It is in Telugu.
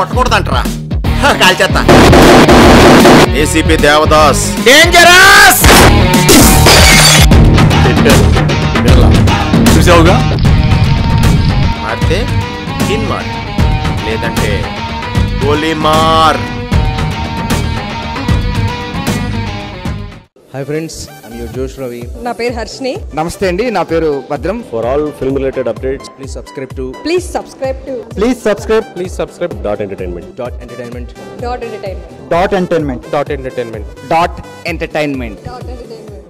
కొట్టకూడదంటరా హ, కాల్చేస్తా ఏసీపీ దేవదాస్ డేంజరస్ చూసావుగా మారితే కిన్ మార్ లేదంటే గోలీ మార్ హాయ్ ఫ్రెండ్స్ ఐమ్ యువర్ జోష్ రవి నా పేరు హర్షిని నమస్తే అండి నా పేరు భద్రం For all film related updates, please subscribe to please subscribe to please subscribe please subscribe dot entertainment. Dot entertainment dot entertainment dot entertainment dot entertainment dot entertainment dot entertainment